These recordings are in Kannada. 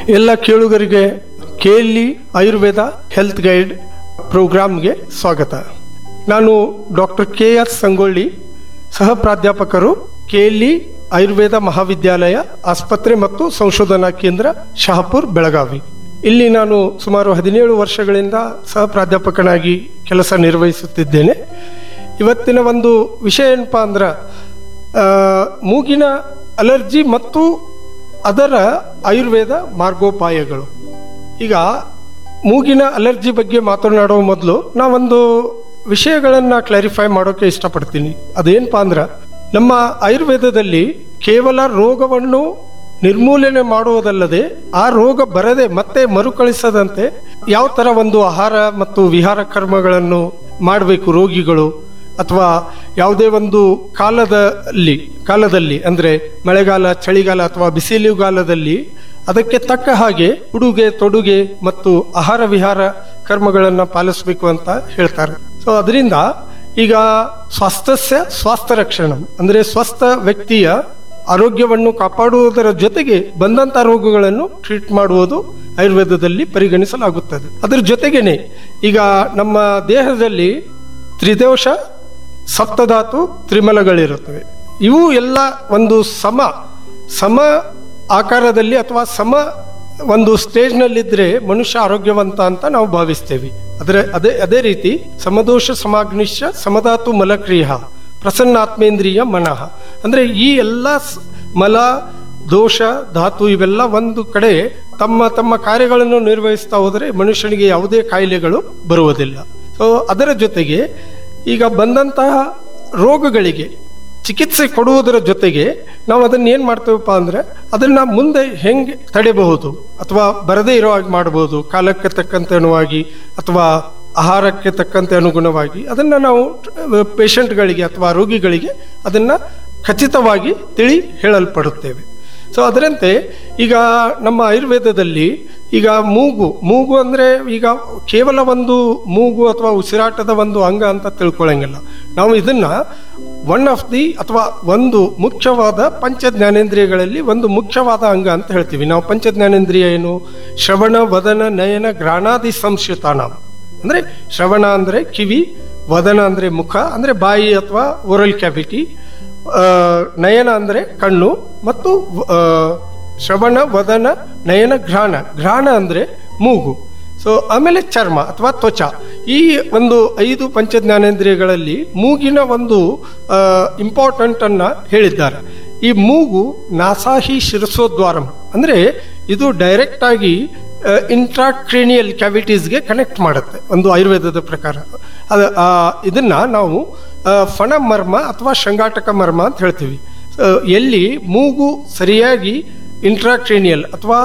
ಎಲ್ಲ ಕೇಳುಗರಿಗೆ ಕೆಎಲ್ಇ ಆಯುರ್ವೇದ ಹೆಲ್ತ್ ಗೈಡ್ ಪ್ರೋಗ್ರಾಂಗೆ ಸ್ವಾಗತ ನಾನು ಡಾಕ್ಟರ್ ಕೆ ಎಸ್ ಸಂಗೊಳ್ಳಿ ಸಹ ಪ್ರಾಧ್ಯಾಪಕರು ಕೆಎಲ್ಇ ಆಯುರ್ವೇದ ಮಹಾವಿದ್ಯಾಲಯ ಆಸ್ಪತ್ರೆ ಮತ್ತು ಸಂಶೋಧನಾ ಕೇಂದ್ರ ಶಹಾಪುರ್ ಬೆಳಗಾವಿ ಇಲ್ಲಿ ನಾನು ಸುಮಾರು ಹದಿನೇಳು ವರ್ಷಗಳಿಂದ ಸಹ ಪ್ರಾಧ್ಯಾಪಕನಾಗಿ ಕೆಲಸ ನಿರ್ವಹಿಸುತ್ತಿದ್ದೇನೆ ಇವತ್ತಿನ ಒಂದು ವಿಷಯ ಏನಪ್ಪಾ ಅಂದ್ರೆ ಆ, ಮೂಗಿನ ಅಲರ್ಜಿ ಮತ್ತು ಅದರ ಆಯುರ್ವೇದ ಮಾರ್ಗೋಪಾಯಗಳು ಈಗ ಮೂಗಿನ ಅಲರ್ಜಿ ಬಗ್ಗೆ ಮಾತನಾಡುವ ಮೊದಲು ನಾವೊಂದು ವಿಷಯಗಳನ್ನು ಕ್ಲಾರಿಫೈ ಮಾಡೋಕೆ ಇಷ್ಟಪಡ್ತೀನಿ ಅದೇನಪ್ಪಾ ಅಂದ್ರೆ ನಮ್ಮ ಆಯುರ್ವೇದದಲ್ಲಿ ಕೇವಲ ರೋಗವನ್ನು ನಿರ್ಮೂಲನೆ ಮಾಡುವುದಲ್ಲದೆ ಆ ರೋಗ ಬರದೆ ಮತ್ತೆ ಮರುಕಳಿಸದಂತೆ ಯಾವ ಥರ ಒಂದು ಆಹಾರ ಮತ್ತು ವಿಹಾರ ಕರ್ಮಗಳನ್ನು ಮಾಡಬೇಕು ರೋಗಿಗಳು ಅಥವಾ ಯಾವುದೇ ಒಂದು ಕಾಲದಲ್ಲಿ ಕಾಲದಲ್ಲಿ ಅಂದ್ರೆ ಮಳೆಗಾಲ ಚಳಿಗಾಲ ಅಥವಾ ಬಿಸಿಲುಗಾಲದಲ್ಲಿ ಅದಕ್ಕೆ ತಕ್ಕ ಹಾಗೆ ಉಡುಗೆ ತೊಡುಗೆ ಮತ್ತು ಆಹಾರ ವಿಹಾರ ಕರ್ಮಗಳನ್ನು ಪಾಲಿಸಬೇಕು ಅಂತ ಹೇಳ್ತಾರೆ ಸೊ ಅದರಿಂದ ಈಗ ಸ್ವಾಸ್ಥ್ಯ ಸ್ವಾಸ್ಥ್ಯ ರಕ್ಷಣಂ ಅಂದ್ರೆ ಸ್ವಸ್ಥ ವ್ಯಕ್ತಿಯ ಆರೋಗ್ಯವನ್ನು ಕಾಪಾಡುವುದರ ಜೊತೆಗೆ ಬಂದಂತ ರೋಗಗಳನ್ನು ಟ್ರೀಟ್ ಮಾಡುವುದು ಆಯುರ್ವೇದದಲ್ಲಿ ಪರಿಗಣಿಸಲಾಗುತ್ತದೆ ಅದರ ಜೊತೆಗೇನೆ ಈಗ ನಮ್ಮ ದೇಹದಲ್ಲಿ ತ್ರಿದೋಷ ಸಪ್ತಧಾತು ತ್ರಿಮಲಗಳಿರುತ್ತವೆ ಇವು ಎಲ್ಲ ಒಂದು ಸಮ ಸಮ ಆಕಾರದಲ್ಲಿ ಅಥವಾ ಸಮ ಒಂದು ಸ್ಟೇಜ್ನಲ್ಲಿದ್ದರೆ ಮನುಷ್ಯ ಆರೋಗ್ಯವಂತ ಅಂತ ನಾವು ಭಾವಿಸ್ತೇವೆ ಅದರ ಅದೇ ಅದೇ ರೀತಿ ಸಮದೋಷ ಸಮಾಗ್ನಿಶ್ಯ ಸಮಧಾತು ಮಲಕ್ರಿಯ ಪ್ರಸನ್ನಾತ್ಮೇಂದ್ರಿಯ ಮನಃ ಅಂದ್ರೆ ಈ ಎಲ್ಲ ಸ್- ಮಲ ದೋಷ ಧಾತು ಇವೆಲ್ಲ ಒಂದು ಕಡೆ ತಮ್ಮ ತಮ್ಮ ಕಾರ್ಯಗಳನ್ನು ನಿರ್ವಹಿಸ್ತಾ ಹೋದರೆ ಮನುಷ್ಯನಿಗೆ ಯಾವುದೇ ಕಾಯಿಲೆಗಳು ಬರುವುದಿಲ್ಲ ಸೊ ಅದರ ಜೊತೆಗೆ ಈಗ ಬಂದಂತಹ ರೋಗಗಳಿಗೆ ಚಿಕಿತ್ಸೆ ಕೊಡುವುದರ ಜೊತೆಗೆ ನಾವು ಅದನ್ನ ಏನ್ ಮಾಡ್ತೇವಪ್ಪ ಅಂದ್ರೆ ಅದನ್ನ ಮುಂದೆ ಹೆಂಗೆ ತಡೆಯಬಹುದು ಅಥವಾ ಬರದೇ ಇರೋ ಹಾಗೆ ಮಾಡಬಹುದು ಕಾಲಕ್ಕೆ ತಕ್ಕಂತೆ ಅನುವಾಗಿ ಅಥವಾ ಆಹಾರಕ್ಕೆ ತಕ್ಕಂತೆ ಅನುಗುಣವಾಗಿ ಅದನ್ನ ನಾವು ಪೇಷಂಟ್ಗಳಿಗೆ ಅಥವಾ ರೋಗಿಗಳಿಗೆ ಅದನ್ನ ಖಚಿತವಾಗಿ ತಿಳಿ ಹೇಳಲ್ಪಡುತ್ತೇವೆ ಸೊ ಅದರಂತೆ ಈಗ ನಮ್ಮ ಆಯುರ್ವೇದದಲ್ಲಿ ಈಗ ಮೂಗು ಮೂಗು ಅಂದ್ರೆ ಈಗ ಕೇವಲ ಒಂದು ಮೂಗು ಅಥವಾ ಉಸಿರಾಟದ ಒಂದು ಅಂಗ ಅಂತ ತಿಳ್ಕೊಳ್ಳಂಗಿಲ್ಲ ನಾವು ಇದನ್ನ ಒನ್ ಆಫ್ ದಿ ಅಥವಾ ಒಂದು ಮುಖ್ಯವಾದ ಪಂಚ ಜ್ಞಾನೇಂದ್ರಿಯಗಳಲ್ಲಿ ಒಂದು ಮುಖ್ಯವಾದ ಅಂಗ ಅಂತ ಹೇಳ್ತೀವಿ ನಾವು ಪಂಚ ಜ್ಞಾನೇಂದ್ರಿಯ ಏನು ಶ್ರವಣ ವದನ ನಯನ ಗ್ರಾಣಾದಿ ಸಂಶಿತಾನ ಅಂದ್ರೆ ಶ್ರವಣ ಅಂದ್ರೆ ಕಿವಿ ವದನ ಅಂದ್ರೆ ಮುಖ ಅಂದ್ರೆ ಬಾಯಿ ಅಥವಾ ಓರಲ್ ಕ್ಯಾವಿಟಿ ಆ, ನಯನ ಅಂದ್ರೆ ಕಣ್ಣು ಮತ್ತು ಆ, ಶ್ರವಣ ವದನ ನಯನ ಘ್ರಾಣ ಘ್ರಾಣ ಅಂದ್ರೆ ಮೂಗು ಸೊ ಆಮೇಲೆ ಚರ್ಮ ಅಥವಾ ತ್ವಚ ಈ ಒಂದು ಐದು ಪಂಚ ಜ್ಞಾನೇಂದ್ರಿಯಗಳಲ್ಲಿ ಮೂಗಿನ ಒಂದು ಇಂಪಾರ್ಟೆಂಟ್ ಅನ್ನ ಹೇಳಿದ್ದಾರೆ ಈ ಮೂಗು ನಾಸಾಹಿ ಶಿರಸೋದ್ವಾರಂ ಅಂದ್ರೆ ಇದು ಡೈರೆಕ್ಟ್ ಆಗಿ ಇಂಟ್ರಾಕ್ರೇನಿಯಲ್ ಕ್ಯಾವಿಟೀಸ್ಗೆ ಕನೆಕ್ಟ್ ಮಾಡುತ್ತೆ ಒಂದು ಆಯುರ್ವೇದದ ಪ್ರಕಾರ ಅದ ಆ, ಇದನ್ನ ನಾವು ಆ, ಫಣಮರ್ಮ ಅಥವಾ ಶಂಗಾಟಕ ಮರ್ಮ ಅಂತ ಹೇಳ್ತೀವಿ ಆ, ಎಲ್ಲಿ ಮೂಗು ಸರಿಯಾಗಿ ಇಂಟ್ರಾಕ್ರೇನಿಯಲ್ ಅಥವಾ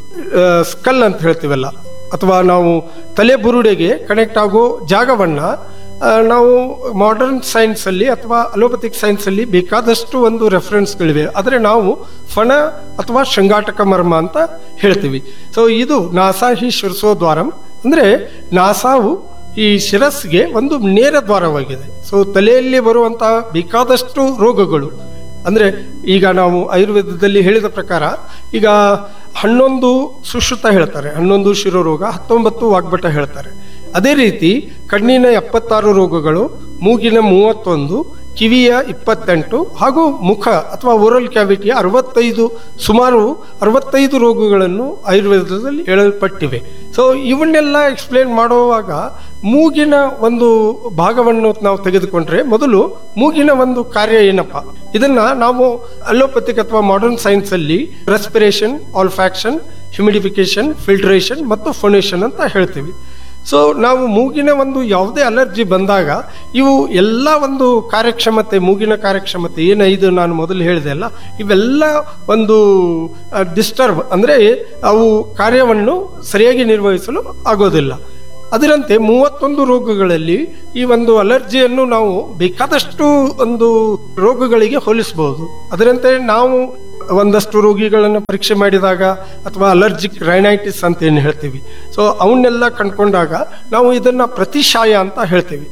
ಸ್ಕಲ್ ಅಂತ ಹೇಳ್ತೀವಲ್ಲ ಅಥವಾ ನಾವು ತಲೆ ಬುರುಡೆಗೆ ಕನೆಕ್ಟ್ ಆಗೋ ಜಾಗವನ್ನ ಆ, ನಾವು ಮಾಡರ್ನ್ ಸೈನ್ಸ್ ಅಲ್ಲಿ ಅಥವಾ ಅಲೋಪತಿಕ್ ಸೈನ್ಸ್ ಅಲ್ಲಿ ಬೇಕಾದಷ್ಟು ಒಂದು ರೆಫರೆನ್ಸ್ಗಳಿವೆ ಆದರೆ ನಾವು ಫಣ ಅಥವಾ ಶೃಂಗಾಟಕ ಮರ್ಮ ಅಂತ ಹೇಳ್ತೀವಿ ಸೊ ಇದು ನಾಸಾಹಿ ಶಿರಸೋದ್ವಾರಂ ಅಂದ್ರೆ ನಾಸಾವು ಈ ಶಿರಸ್ಗೆ ಒಂದು ನೇರ ದ್ವಾರವಾಗಿದೆ ಸೊ ತಲೆಯಲ್ಲಿ ಬರುವಂತಹ ಬೇಕಾದಷ್ಟು ರೋಗಗಳು ಅಂದ್ರೆ ಈಗ ನಾವು ಆಯುರ್ವೇದದಲ್ಲಿ ಹೇಳಿದ ಪ್ರಕಾರ ಈಗ ಹನ್ನೊಂದು ಸುಶ್ರುತ ಹೇಳ್ತಾರೆ ಹನ್ನೊಂದು ಶಿರೋರೋಗ ಹತ್ತೊಂಬತ್ತು ವಾಗ್ಭಟ ಹೇಳ್ತಾರೆ ಅದೇ ರೀತಿ ಕಣ್ಣಿನ ಎಪ್ಪತ್ತಾರು ರೋಗಗಳು ಮೂಗಿನ ಮೂವತ್ತೊಂದು ಕಿವಿಯ ಇಪ್ಪತ್ತೆಂಟು ಹಾಗೂ ಮುಖ ಅಥವಾ ಓರಲ್ ಕ್ಯಾವಿಟಿಯ ಅರವತ್ತೈದು ಸುಮಾರು ಅರವತ್ತೈದು ರೋಗಗಳನ್ನು ಆಯುರ್ವೇದದಲ್ಲಿ ಹೇಳಲ್ಪಟ್ಟಿವೆ ಸೊ ಇವನ್ನೆಲ್ಲ ಎಕ್ಸ್ಪ್ಲೇನ್ ಮಾಡುವಾಗ ಮೂಗಿನ ಒಂದು ಭಾಗವನ್ನು ನಾವು ತೆಗೆದುಕೊಂಡ್ರೆ ಮೊದಲು ಮೂಗಿನ ಒಂದು ಕಾರ್ಯ ಏನಪ್ಪ ಇದನ್ನ ನಾವು ಅಲೋಪತಿಕ್ ಅಥವಾ ಮಾಡರ್ನ್ ಸೈನ್ಸ್ ಅಲ್ಲಿ ರೆಸ್ಪಿರೇಷನ್ ಆಲ್ಫ್ಯಾಕ್ಷನ್ ಹ್ಯೂಮಿಡಿಫಿಕೇಶನ್ ಫಿಲ್ಟ್ರೇಷನ್ ಮತ್ತು ಫೊನೇಷನ್ ಅಂತ ಹೇಳ್ತೀವಿ ಸೊ ನಾವು ಮೂಗಿನ ಒಂದು ಯಾವುದೇ ಅಲರ್ಜಿ ಬಂದಾಗ ಇವು ಎಲ್ಲ ಒಂದು ಕಾರ್ಯಕ್ಷಮತೆ ಮೂಗಿನ ಕಾರ್ಯಕ್ಷಮತೆ ಏನು ಇದು ನಾನು ಮೊದಲು ಹೇಳಿದೆ ಅಲ್ಲ ಇವೆಲ್ಲ ಒಂದು ಡಿಸ್ಟರ್ಬ್ ಅಂದರೆ ಅವು ಕಾರ್ಯವನ್ನು ಸರಿಯಾಗಿ ನಿರ್ವಹಿಸಲು ಆಗೋದಿಲ್ಲ ಅದರಂತೆ ಮೂವತ್ತೊಂದು ರೋಗಗಳಲ್ಲಿ ಈ ಒಂದು ಅಲರ್ಜಿಯನ್ನು ನಾವು ಬೇಕಾದಷ್ಟು ಒಂದು ರೋಗಗಳಿಗೆ ಹೋಲಿಸಬಹುದು ಅದರಂತೆ ನಾವು ಒಂದಷ್ಟು ರೋಗಿಗಳನ್ನು ಪರೀಕ್ಷೆ ಮಾಡಿದಾಗ ಅಥವಾ ಅಲರ್ಜಿಕ್ ರೈನೈಟಿಸ್ ಅಂತ ಏನು ಹೇಳ್ತೀವಿ ಸೊ ಅವನ್ನೆಲ್ಲ ಕಂಡ್ಕೊಂಡಾಗ ನಾವು ಇದನ್ನ ಪ್ರತಿಶಾಯ ಅಂತ ಹೇಳ್ತೀವಿ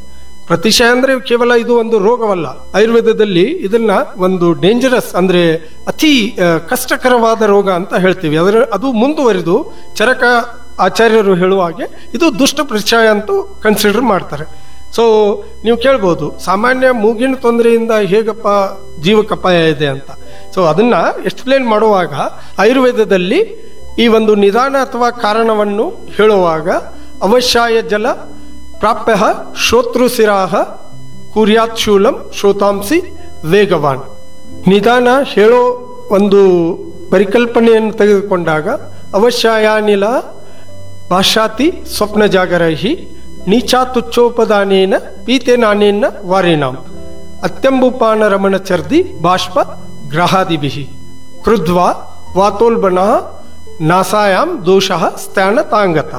ಪ್ರತಿಶಯ ಅಂದ್ರೆ ಕೇವಲ ಇದು ಒಂದು ರೋಗವಲ್ಲ ಆಯುರ್ವೇದದಲ್ಲಿ ಇದನ್ನ ಒಂದು ಡೇಂಜರಸ್ ಅಂದ್ರೆ ಅತಿ ಆ, ಕಷ್ಟಕರವಾದ ರೋಗ ಅಂತ ಹೇಳ್ತೀವಿ ಅದರ ಅದು ಮುಂದುವರಿದು ಚರಕ ಆಚಾರ್ಯರು ಹೇಳುವ ಹಾಗೆ ಇದು ದುಷ್ಟ ಪ್ರತಿಶಯ ಅಂತೂ ಕನ್ಸಿಡರ್ ಮಾಡ್ತಾರೆ ಸೊ ನೀವು ಕೇಳ್ಬೋದು ಸಾಮಾನ್ಯ ಮೂಗಿನ ತೊಂದರೆಯಿಂದ ಹೇಗಪ್ಪ ಜೀವಕ್ಕಪಾಯ ಇದೆ ಅಂತ ಸೊ ಅದನ್ನ ಎಕ್ಸ್ಪ್ಲೇನ್ ಮಾಡುವಾಗ ಆಯುರ್ವೇದದಲ್ಲಿ ಈ ಒಂದು ನಿಧಾನ ಅಥವಾ ಕಾರಣವನ್ನು ಹೇಳುವಾಗ ಅವಶ್ಯಾಯ ಜಲ ಪ್ರಾಪ್ಯ ಶ್ರೋತೃಸಿರಾಹ ಕುರ್ಯಾತ್ ಶೂಲಂ ಶ್ರೋತಾಂಸಿ ವೇಗವಾನ್ ನಿಧಾನ ಹೇಳೋ ಒಂದು ಪರಿಕಲ್ಪನೆಯನ್ನು ತೆಗೆದುಕೊಂಡಾಗ ಅವಶ್ಯಾಯಾನಿಲ ಭಾಷಾತಿ ಸ್ವಪ್ನ ಜಾಗರಹಿ ನೀಚಾ ತುಚ್ಛೋಪದಾನೇನ ಪೀತೇನಾನೇನ ವಾರೇಣಾಂ ಅತ್ಯಂಬುಪಾನ ರಮಣ ಚರ್ದಿ ಬಾಷ್ಪ ಗ್ರಹಾದಿಭಿ ಕೃದ್ವಾ ವಾತೋಲ್ಬನ ನಾಸಾಯಾಂ ದೋಷಃ ಸ್ಥಾನ ತಾಂಗತ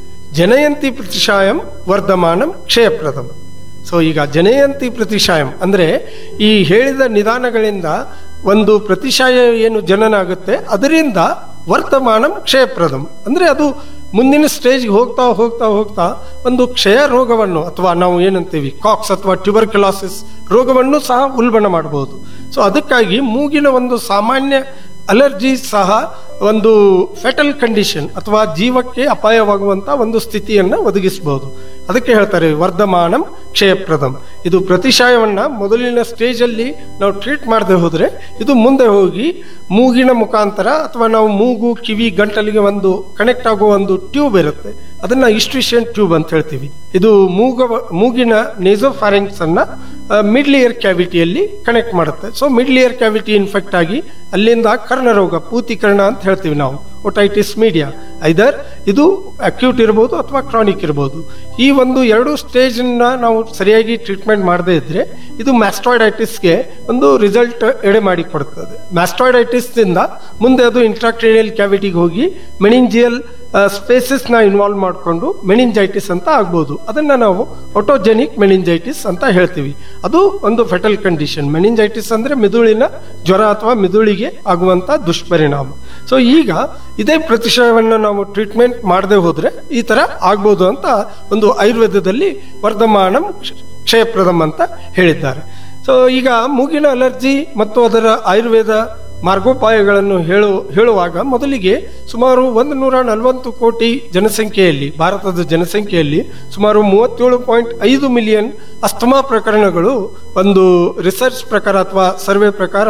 ಜನಯಂತಿ ಪ್ರತಿಶಾಯಂ ವರ್ಧಮಾನಂ ಕ್ಷಯಪ್ರದಂ ಸೊ ಈಗ ಜನಯಂತಿ ಪ್ರತಿಶಾಯಂ ಅಂದ್ರೆ ಈ ಹೇಳಿದ ನಿಧಾನಗಳಿಂದ ಒಂದು ಪ್ರತಿಶಾಯ ಏನು ಜನನ ಆಗುತ್ತೆ ಅದರಿಂದ ವರ್ತಮಾನಂ ಕ್ಷಯಪ್ರದಂ ಅಂದ್ರೆ ಅದು ಮುಂದಿನ ಸ್ಟೇಜ್ಗೆ ಹೋಗ್ತಾ ಹೋಗ್ತಾ ಹೋಗ್ತಾ ಒಂದು ಕ್ಷಯ ರೋಗವನ್ನು ಅಥವಾ ನಾವು ಏನಂತೀವಿ ಕಾಕ್ಸ್ ಅಥವಾ ಟ್ಯೂಬರ್ಕ್ಯುಲಾಸಿಸ್ ರೋಗವನ್ನು ಸಹ ಉಲ್ಬಣ ಮಾಡಬಹುದು ಸೊ ಅದಕ್ಕಾಗಿ ಮೂಗಿನ ಒಂದು ಸಾಮಾನ್ಯ ಅಲರ್ಜಿ ಸಹ ಒಂದು ಫೆಟಲ್ ಕಂಡೀಷನ್ ಅಥವಾ ಜೀವಕ್ಕೆ ಅಪಾಯವಾಗುವಂತ ಒಂದು ಸ್ಥಿತಿಯನ್ನ ಒದಗಿಸಬಹುದು ಅದಕ್ಕೆ ಹೇಳ್ತಾರೆ ವರ್ಧಮಾನಂ ಕ್ಷಯಪ್ರದಂ ಇದು ಪ್ರತಿಶಾಯವನ್ನ ಮೊದಲಿನ ಸ್ಟೇಜ್ ಅಲ್ಲಿ ನಾವು ಟ್ರೀಟ್ ಮಾಡದೆ ಹೋದ್ರೆ ಇದು ಮುಂದೆ ಹೋಗಿ ಮೂಗಿನ ಮುಖಾಂತರ ಅಥವಾ ನಾವು ಮೂಗು ಕಿವಿ ಗಂಟಲಿಗೆ ಒಂದು ಕನೆಕ್ಟ್ ಆಗುವ ಒಂದು ಟ್ಯೂಬ್ ಇರುತ್ತೆ ಅದನ್ನ ಇಸ್ಟ್ರಿಷಿಯನ್ ಟ್ಯೂಬ್ ಅಂತ ಹೇಳ್ತೀವಿ ಇದು ಮೂಗ ಮೂಗಿನ ನೇಸೋಫ್ಯಾರಿಂಗ್ಸ್ ಅನ್ನ ಮಿಡ್ಲ್ ಇಯರ್ ಕ್ಯಾವಿಟಿಯಲ್ಲಿ ಕನೆಕ್ಟ್ ಮಾಡುತ್ತೆ so middle ear cavity infect ಆಗಿ ಅಲ್ಲಿಂದ ಕರ್ಣರೋಗ ಪೂತಿಕರ್ಣ ಅಂತ ಹೇಳ್ತೀವಿ ನಾವು ಒಟೈಟಿಸ್ ಮೀಡಿಯಾ ಐದರ್ ಇದು ಅಕ್ಯೂಟ್ ಇರಬಹುದು ಅಥವಾ ಕ್ರಾನಿಕ್ ಇರಬಹುದು ಈ ಒಂದು ಎರಡು ಸ್ಟೇಜ್ ನಾವು ಸರಿಯಾಗಿ ಟ್ರೀಟ್ಮೆಂಟ್ ಮಾಡದೇ ಇದ್ರೆ ಇದು ಮ್ಯಾಸ್ಟ್ರಾಯ್ಡೈಟಿಸ್ಗೆ ಒಂದು ರಿಸಲ್ಟ್ ಎಡೆ ಮಾಡಿ ಕೊಡುತ್ತದೆ ಮ್ಯಾಸ್ಟ್ರಾಯ್ಡೈಟಿಸ್ ಇಂದ ಮುಂದೆ ಅದು ಇಂಟ್ರಾಕ್ರೇನಿಯಲ್ ಕ್ಯಾವಿಟಿಗೆ ಹೋಗಿ ಮೆನಿಂಜಿಯಲ್ ಸ್ಪೇಸಸ್ ನ ಇನ್ವಾಲ್ವ್ ಮಾಡಿಕೊಂಡು ಮೆನಿಂಜೈಟಿಸ್ ಅಂತ ಆಗ್ಬೋದು ಅದನ್ನ ನಾವು ಆಟೋಜೆನಿಕ್ ಮೆನಿಂಜೈಟಿಸ್ ಅಂತ ಹೇಳ್ತೀವಿ ಅದು ಒಂದು ಫೆಟಲ್ ಕಂಡೀಷನ್ ಮೆನಿಂಜೈಟಿಸ್ ಅಂದ್ರೆ ಮಿದುಳಿನ ಜ್ವರ ಅಥವಾ ಮಿದುಳಿಗೆ ಆಗುವಂತ ದುಷ್ಪರಿಣಾಮ ಸೊ ಈಗ ಇದೇ ಪ್ರತಿಶಯವನ್ನು ನಾವು ಟ್ರೀಟ್ಮೆಂಟ್ ಮಾಡದೆ ಹೋದ್ರೆ ಈ ತರ ಆಗ್ಬೋದು ಅಂತ ಒಂದು ಆಯುರ್ವೇದದಲ್ಲಿ ವರ್ಧಮಾನಂ ಕ್ಷಯಪ್ರದಂ ಅಂತ ಹೇಳಿದ್ದಾರೆ ಸೊ ಈಗ ಮೂಗಿನ ಅಲರ್ಜಿ ಮತ್ತು ಅದರ ಆಯುರ್ವೇದ ಮಾರ್ಗೋಪಾಯಗಳನ್ನು ಹೇಳು ಹೇಳುವಾಗ ಮೊದಲಿಗೆ ಸುಮಾರು ಒಂದು ನೂರ ನಲವತ್ತು ಕೋಟಿ ಜನಸಂಖ್ಯೆಯಲ್ಲಿ ಭಾರತದ ಜನಸಂಖ್ಯೆಯಲ್ಲಿ ಸುಮಾರು ಮೂವತ್ತೇಳು ಪಾಯಿಂಟ್ ಐದು ಮಿಲಿಯನ್ ಅಸ್ತಮಾ ಪ್ರಕರಣಗಳು ಒಂದು ರಿಸರ್ಚ್ ಪ್ರಕಾರ ಅಥವಾ ಸರ್ವೆ ಪ್ರಕಾರ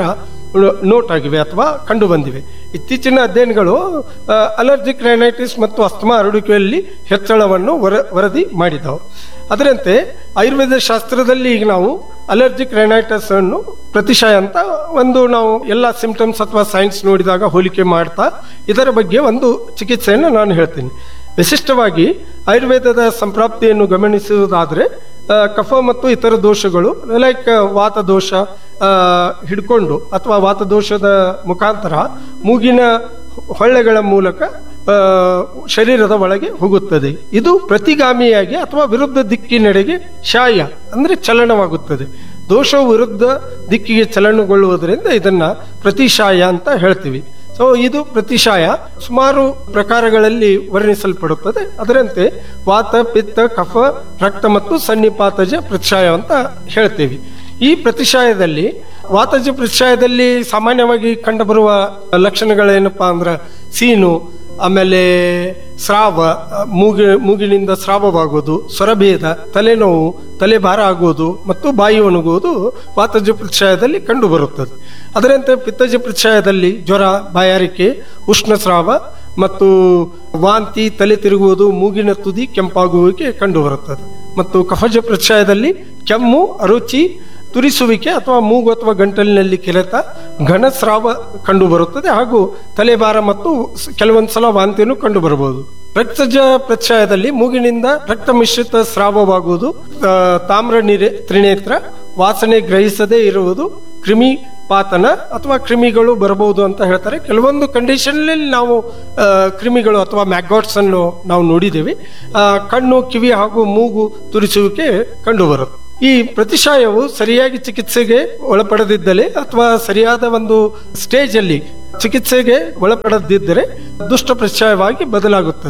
ನೋಟ್ ಆಗಿವೆ ಅಥವಾ ಕಂಡು ಬಂದಿವೆ ಇತ್ತೀಚಿನ ಅಧ್ಯಯನಗಳು ಅಲರ್ಜಿಕ್ ರೈನೈಟಿಸ್ ಮತ್ತು ಅಸ್ತಮಾ ಹರಡುವಿಕೆಯಲ್ಲಿ ಹೆಚ್ಚಳವನ್ನು ವರ- ವರದಿ ಮಾಡಿದವು ಅದರಂತೆ ಆಯುರ್ವೇದ ಶಾಸ್ತ್ರದಲ್ಲಿ ಈಗ ನಾವು ಅಲರ್ಜಿಕ್ ರೈನೈಟಿಸ್ ಅನ್ನು ಪ್ರತಿಶಯ ಅಂತ ಒಂದು ನಾವು ಎಲ್ಲ ಸಿಂಪ್ಟಮ್ಸ್ ಅಥವಾ ಸೈನ್ಸ್ ನೋಡಿದಾಗ ಹೋಲಿಕೆ ಮಾಡ್ತಾ ಇದರ ಬಗ್ಗೆ ಒಂದು ಚಿಕಿತ್ಸೆಯನ್ನು ನಾನು ಹೇಳ್ತೀನಿ ವಿಶಿಷ್ಟವಾಗಿ ಆಯುರ್ವೇದದ ಸಂಪ್ರಾಪ್ತಿಯನ್ನು ಗಮನಿಸುವುದಾದ್ರೆ ಆ, ಕಫ ಮತ್ತು ಇತರ ದೋಷಗಳು ಲೈಕ್ ವಾತ ದೋಷ ಆ, ಹಿಡ್ಕೊಂಡು ಅಥವಾ ವಾತದೋಷದ ಮುಖಾಂತರ ಮೂಗಿನ ಹೊಳ್ಳೆಗಳ ಮೂಲಕ ಆ, ಶರೀರದ ಒಳಗೆ ಹೋಗುತ್ತದೆ ಇದು ಪ್ರತಿಗಾಮಿಯಾಗಿ ಅಥವಾ ವಿರುದ್ಧ ದಿಕ್ಕಿನೆಡೆಗೆ ಶಾಯ ಅಂದ್ರೆ ಚಲನವಾಗುತ್ತದೆ ದೋಷವು ವಿರುದ್ಧ ದಿಕ್ಕಿಗೆ ಚಲನಗೊಳ್ಳುವುದರಿಂದ ಇದನ್ನ ಪ್ರತಿಶಾಯ ಅಂತ ಹೇಳ್ತೀವಿ ಸೊ ಇದು ಪ್ರತಿಶಾಯ ಸುಮಾರು ಪ್ರಕಾರಗಳಲ್ಲಿ ವರ್ಣಿಸಲ್ಪಡುತ್ತದೆ ಅದರಂತೆ ವಾತ ಪಿತ್ತ ಕಫ ರಕ್ತ ಮತ್ತು ಸನ್ನಿಪಾತಜ ಪ್ರತಿಶಾಯ ಅಂತ ಹೇಳ್ತೀವಿ ಈ ಪ್ರತಿಶಾಯದಲ್ಲಿ ವಾತಜ ಪ್ರತಿಶಾಯದಲ್ಲಿ ಸಾಮಾನ್ಯವಾಗಿ ಕಂಡುಬರುವ ಲಕ್ಷಣಗಳೇನಪ್ಪಾ ಅಂದ್ರೆ ಸೀನು ಆಮೇಲೆ ಸ್ರಾವ ಮೂಗಿ ಮೂಗಿನಿಂದ ಸ್ರಾವವಾಗುವುದು ಸ್ವರಭೇದ ತಲೆನೋವು ತಲೆಭಾರ ಆಗುವುದು ಮತ್ತು ಬಾಯಿ ಒಣಗುವುದು ವಾತಜ ಪ್ರತಿಶಯದಲ್ಲಿ ಕಂಡುಬರುತ್ತದೆ ಅದರಂತೆ ಪಿತ್ತಜ ಪ್ರತಿಶಯದಲ್ಲಿ ಜ್ವರ ಬಾಯಾರಿಕೆ ಉಷ್ಣಸ್ರಾವ ಮತ್ತು ವಾಂತಿ ತಲೆ ತಿರುಗುವುದು ಮೂಗಿನ ತುದಿ ಕೆಂಪಾಗುವಿಕೆ ಕಂಡುಬರುತ್ತದೆ ಮತ್ತು ಕಫಜ ಪ್ರತಿಶಯದಲ್ಲಿ ಕೆಮ್ಮು ಅರುಚಿ ತುರಿಸುವಿಕೆ ಅಥವಾ ಮೂಗು ಅಥವಾ ಗಂಟಲಿನಲ್ಲಿ ಕೆರೆತ ಘನಸ್ರಾವ ಕಂಡು ಬರುತ್ತದೆ ಹಾಗೂ ತಲೆಭಾರ ಮತ್ತು ಸ್- ಕೆಲವೊಂದು ಸಲ ವಾಂತಿಯನ್ನು ಕಂಡು ಬರಬಹುದು ರಕ್ತಜ ಪ್ರತ್ಯಯದಲ್ಲಿ ಮೂಗಿನಿಂದ ರಕ್ತ ಮಿಶ್ರಿತ ಸ್ರಾವವಾಗುವುದು ಆ, ತಾಮ್ರ ನಿರೆ ತ್ರಿನೇತ್ರ ವಾಸನೆ ಗ್ರಹಿಸದೇ ಇರುವುದು ಕ್ರಿಮಿ ಪಾತನ ಅಥವಾ ಕ್ರಿಮಿಗಳು ಬರಬಹುದು ಅಂತ ಹೇಳ್ತಾರೆ ಕೆಲವೊಂದು ಕಂಡೀಷನ್ ನಾವು ಆ, ಕ್ರಿಮಿಗಳು ಅಥವಾ ಮ್ಯಾಗಾಟ್ಸ್ ಅನ್ನು ನಾವು ನೋಡಿದ್ದೇವೆ ಆ, ಕಣ್ಣು ಕಿವಿ ಹಾಗೂ ಮೂಗು ತುರಿಸುವಿಕೆ ಕಂಡುಬರುತ್ತೆ ಈ ಪ್ರತಿಶಾಯವು ಸರಿಯಾಗಿ ಚಿಕಿತ್ಸೆಗೆ ಒಳಪಡದಿದ್ದಲ್ಲಿ ಅಥವಾ ಸರಿಯಾದ ಒಂದು ಸ್ಟೇಜ್ ಅಲ್ಲಿ ಚಿಕಿತ್ಸೆಗೆ ಒಳಪಡದಿದ್ದರೆ ದುಷ್ಟ ಪ್ರತಿಶಯವಾಗಿ ಬದಲಾಗುತ್ತದೆ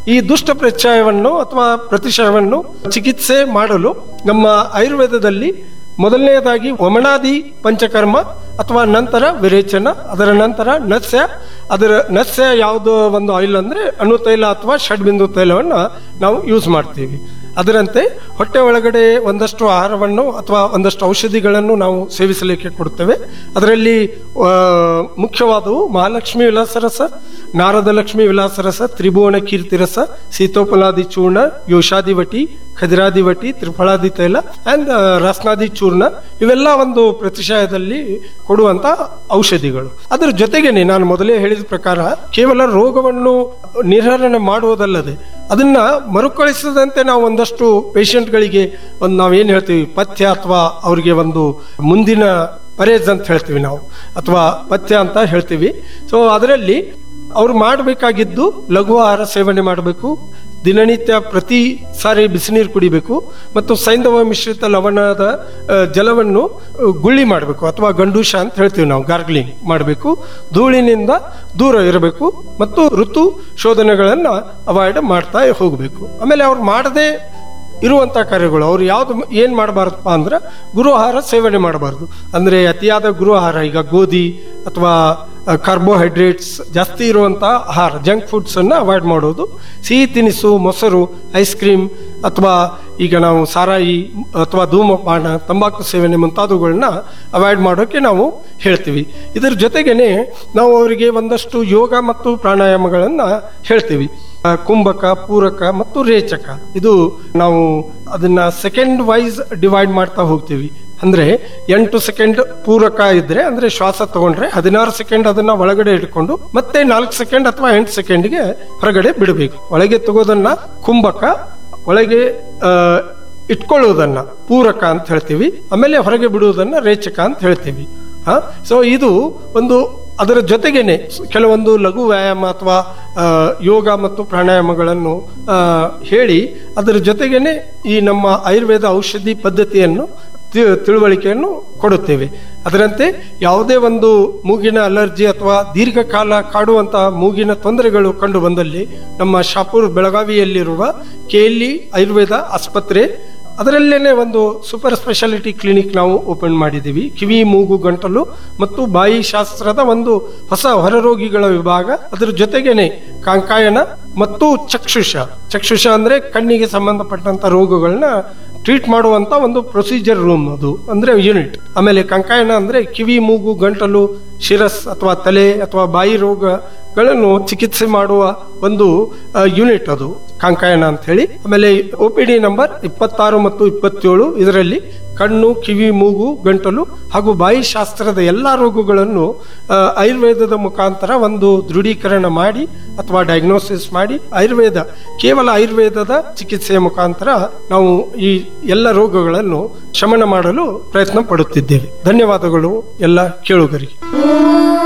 ಈ ದುಷ್ಟ ಪ್ರತ್ಯಯವನ್ನು ಅಥವಾ ಪ್ರತಿಶಯವನ್ನು ಚಿಕಿತ್ಸೆ ಮಾಡಲು ನಮ್ಮ ಆಯುರ್ವೇದದಲ್ಲಿ ಮೊದಲನೆಯದಾಗಿ ವಮನಾದಿ ಪಂಚಕರ್ಮ ಅಥವಾ ನಂತರ ವಿರೇಚನ ಅದರ ನಂತರ ನಸ್ಯ ಅದರ ನಸ್ಯ ಯಾವುದೋ ಒಂದು ಆಯಿಲ್ ಅಂದ್ರೆ ಅಣುತೈಲ ಅಥವಾ ಷಡ್ಬಿಂದು ತೈಲವನ್ನು ನಾವು ಯೂಸ್ ಮಾಡ್ತೀವಿ ಅದರಂತೆ ಹೊಟ್ಟೆ ಒಳಗಡೆ ಒಂದಷ್ಟು ಆಹಾರವನ್ನು ಅಥವಾ ಒಂದಷ್ಟು ಔಷಧಿಗಳನ್ನು ನಾವು ಸೇವಿಸಲಿಕ್ಕೆ ಕೊಡುತ್ತೇವೆ ಅದರಲ್ಲಿ ಆ, ಮುಖ್ಯವಾದವು ಮಹಾಲಕ್ಷ್ಮಿ ವಿಲಾಸರಸ ನಾರದ ಲಕ್ಷ್ಮಿ ವಿಲಾಸರಸ ತ್ರಿಭುವನ ಕೀರ್ತಿರಸ ಸೀತೋಪಲಾದಿ ಚೂರ್ಣ ಯೋಷಾದಿ ವಟಿ ಖದಿರಾದಿ ವಟಿ ತ್ರಿಫಳಾದಿ ತೈಲ ಅಂಡ್ ರಸ್ನಾದಿ ಚೂರ್ಣ ಇವೆಲ್ಲ ಒಂದು ಪ್ರತಿಶಯದಲ್ಲಿ ಕೊಡುವಂತ ಔಷಧಿಗಳು ಅದರ ಜೊತೆಗೇನೆ ನಾನು ಮೊದಲೇ ಹೇಳಿದ ಪ್ರಕಾರ ಕೇವಲ ರೋಗವನ್ನು ನಿರ್ಹರಣೆ ಮಾಡುವುದಲ್ಲದೆ ಅದನ್ನ ಮರುಕಳಿಸದಂತೆ ನಾವು ಒಂದಷ್ಟು ಪೇಷಂಟ್ಗಳಿಗೆ ಒಂದು ನಾವೇನ್ ಹೇಳ್ತೀವಿ ಪಥ್ಯ ಅಥವಾ ಅವರಿಗೆ ಒಂದು ಮುಂದಿನ ಪರೇಜ್ ಅಂತ ಹೇಳ್ತೀವಿ ನಾವು ಅಥವಾ ಪಥ್ಯ ಅಂತ ಹೇಳ್ತೀವಿ ಸೊ ಅದರಲ್ಲಿ ಅವ್ರು ಮಾಡಬೇಕಾಗಿದ್ದು ಲಘು ಆಹಾರ ಸೇವನೆ ಮಾಡಬೇಕು ದಿನನಿತ್ಯ ಪ್ರತಿ ಸಾರಿ ಬಿಸಿನೀರು ಕುಡಿಬೇಕು ಮತ್ತು ಸೈಂಧವ ಮಿಶ್ರಿತ ಲವಣದ ಆ, ಜಲವನ್ನು ಆ, ಗುಳ್ಳಿ ಮಾಡಬೇಕು ಅಥವಾ ಗಂಡೂಷ ಅಂತ ಹೇಳ್ತೀವಿ ನಾವು ಗಾರ್ಗ್ಲಿಂಗ್ ಮಾಡಬೇಕು ಧೂಳಿನಿಂದ ದೂರ ಇರಬೇಕು ಮತ್ತು ಋತು ಶೋಧನೆಗಳನ್ನು ಅವಾಯ್ಡ್ ಮಾಡ್ತಾ ಹೋಗಬೇಕು ಆಮೇಲೆ ಅವ್ರು ಮಾಡದೆ ಇರುವಂತ ಕಾರ್ಯಗಳು ಅವ್ರು ಯಾವ್ದು ಏನ್ ಮಾಡಬಾರ್ದಪ್ಪ ಅಂದ್ರೆ ಗುರುಆಹಾರ ಸೇವನೆ ಮಾಡಬಾರ್ದು ಅಂದ್ರೆ ಅತಿಯಾದ ಗುರುಆಹಾರ ಈಗ ಗೋಧಿ ಅಥವಾ ಕಾರ್ಬೋಹೈಡ್ರೇಟ್ಸ್ ಜಾಸ್ತಿ ಇರುವಂತ ಆಹಾರ ಜಂಕ್ ಫುಡ್ಸ್ ಅನ್ನ ಅವಾಯ್ಡ್ ಮಾಡೋದು ಸಿಹಿ ತಿನಿಸು ಮೊಸರು ಐಸ್ ಕ್ರೀಮ್ ಅಥವಾ ಈಗ ನಾವು ಸಾರಾಯಿ ಅಥವಾ ಧೂಮಪಾನ ತಂಬಾಕು ಸೇವನೆ ಮುಂತಾದವುಗಳನ್ನ ಅವಾಯ್ಡ್ ಮಾಡೋಕೆ ನಾವು ಹೇಳ್ತೀವಿ ಇದರ ಜೊತೆಗೇನೆ ನಾವು ಅವರಿಗೆ ಒಂದಷ್ಟು ಯೋಗ ಮತ್ತು ಪ್ರಾಣಾಯಾಮಗಳನ್ನ ಹೇಳ್ತೀವಿ ಆ, ಕುಂಭಕ ಪೂರಕ ಮತ್ತು ರೇಚಕ ಇದು ನಾವು ಅದನ್ನ ಸೆಕೆಂಡ್ ವೈಸ್ ಡಿವೈಡ್ ಮಾಡ್ತಾ ಹೋಗ್ತೀವಿ ಅಂದ್ರೆ ಎಂಟು ಸೆಕೆಂಡ್ ಪೂರಕ ಇದ್ರೆ ಅಂದ್ರೆ ಶ್ವಾಸ ತಗೊಂಡ್ರೆ ಹದಿನಾರು ಸೆಕೆಂಡ್ ಅದನ್ನ ಒಳಗಡೆ ಇಟ್ಕೊಂಡು ಮತ್ತೆ ನಾಲ್ಕು ಸೆಕೆಂಡ್ ಅಥವಾ ಎಂಟು ಸೆಕೆಂಡ್ಗೆ ಹೊರಗಡೆ ಬಿಡಬೇಕು ಒಳಗೆ ತಗೋದನ್ನ ಕುಂಭಕ ಒಳಗೆ ಆ, ಇಟ್ಕೊಳ್ಳುವುದನ್ನ ಪೂರಕ ಅಂತ ಹೇಳ್ತೀವಿ ಆಮೇಲೆ ಹೊರಗೆ ಬಿಡುವುದನ್ನ ರೇಚಕ ಅಂತ ಹೇಳ್ತೀವಿ ಹಾ ಸೊ ಇದು ಒಂದು ಅದರ ಜೊತೆಗೇನೆ ಕೆಲವೊಂದು ಲಘು ವ್ಯಾಯಾಮ ಅಥವಾ ಆ, ಯೋಗ ಮತ್ತು ಪ್ರಾಣಾಯಾಮಗಳನ್ನು ಆ, ಹೇಳಿ ಅದರ ಜೊತೆಗೇನೆ ಈ ನಮ್ಮ ಆಯುರ್ವೇದ ಔಷಧಿ ಪದ್ಧತಿಯನ್ನು ತಿ- ತಿಳುವಳಿಕೆಯನ್ನು ಕೊಡುತ್ತೇವೆ ಅದರಂತೆ ಯಾವುದೇ ಒಂದು ಮೂಗಿನ ಅಲರ್ಜಿ ಅಥವಾ ದೀರ್ಘಕಾಲ ಕಾಡುವಂತಹ ಮೂಗಿನ ತೊಂದರೆಗಳು ಕಂಡು ಬಂದಲ್ಲಿ ನಮ್ಮ ಶಾಪುರ್ ಬೆಳಗಾವಿಯಲ್ಲಿರುವ ಕೆಎಲ್ಇ ಆಯುರ್ವೇದ ಆಸ್ಪತ್ರೆ ಅದರಲ್ಲೇನೆ ಒಂದು ಸೂಪರ್ ಸ್ಪೆಷಾಲಿಟಿ ಕ್ಲಿನಿಕ್ ನಾವು ಓಪನ್ ಮಾಡಿದ್ದೀವಿ ಕಿವಿ ಮೂಗು ಗಂಟಲು ಮತ್ತು ಬಾಯಿ ಶಾಸ್ತ್ರದ ಒಂದು ಹೊಸ ಹೊರರೋಗಿಗಳ ವಿಭಾಗ ಅದರ ಜೊತೆಗೇನೆ ಕಾಂಕಾಯನ ಮತ್ತು ಚಕ್ಷುಷ ಚಕ್ಷುಷ ಅಂದ್ರೆ ಕಣ್ಣಿಗೆ ಸಂಬಂಧಪಟ್ಟಂತ ರೋಗಗಳನ್ನ ಟ್ರೀಟ್ ಮಾಡುವಂತ ಒಂದು ಪ್ರೊಸೀಜರ್ ರೂಮ್ ಅದು ಅಂದ್ರೆ ಯೂನಿಟ್ ಆಮೇಲೆ ಕಂಕಾಯನ ಅಂದ್ರೆ ಕಿವಿ ಮೂಗು ಗಂಟಲು ಶಿರಸ್ ಅಥವಾ ತಲೆ ಅಥವಾ ಬಾಯಿ ರೋಗಗಳನ್ನು ಚಿಕಿತ್ಸೆ ಮಾಡುವ ಒಂದು ಯೂನಿಟ್ ಅದು ಕಾಂಕಾಯನ ಅಂತ ಹೇಳಿ ಆಮೇಲೆ ಒ ಪಿ ಡಿ ನಂಬರ್ ಇಪ್ಪತ್ತಾರು ಮತ್ತು ಇಪ್ಪತ್ತೇಳು ಇದರಲ್ಲಿ ಕಣ್ಣು ಕಿವಿ ಮೂಗು ಗಂಟಲು ಹಾಗೂ ಬಾಯಿ ಶಾಸ್ತ್ರದ ಎಲ್ಲಾ ರೋಗಗಳನ್ನು ಆ, ಆಯುರ್ವೇದದ ಮುಖಾಂತರ ಒಂದು ದೃಢೀಕರಣ ಮಾಡಿ ಅಥವಾ ಡಯಾಗ್ನೋಸಿಸ್ ಮಾಡಿ ಆಯುರ್ವೇದ ಕೇವಲ ಆಯುರ್ವೇದದ ಚಿಕಿತ್ಸೆಯ ಮುಖಾಂತರ ನಾವು ಈ ಎಲ್ಲ ರೋಗಗಳನ್ನು ಶಮನ ಮಾಡಲು ಪ್ರಯತ್ನ ಪಡುತ್ತಿದ್ದೇವೆ ಧನ್ಯವಾದಗಳು ಎಲ್ಲ ಕೇಳುಗರಿಗೆ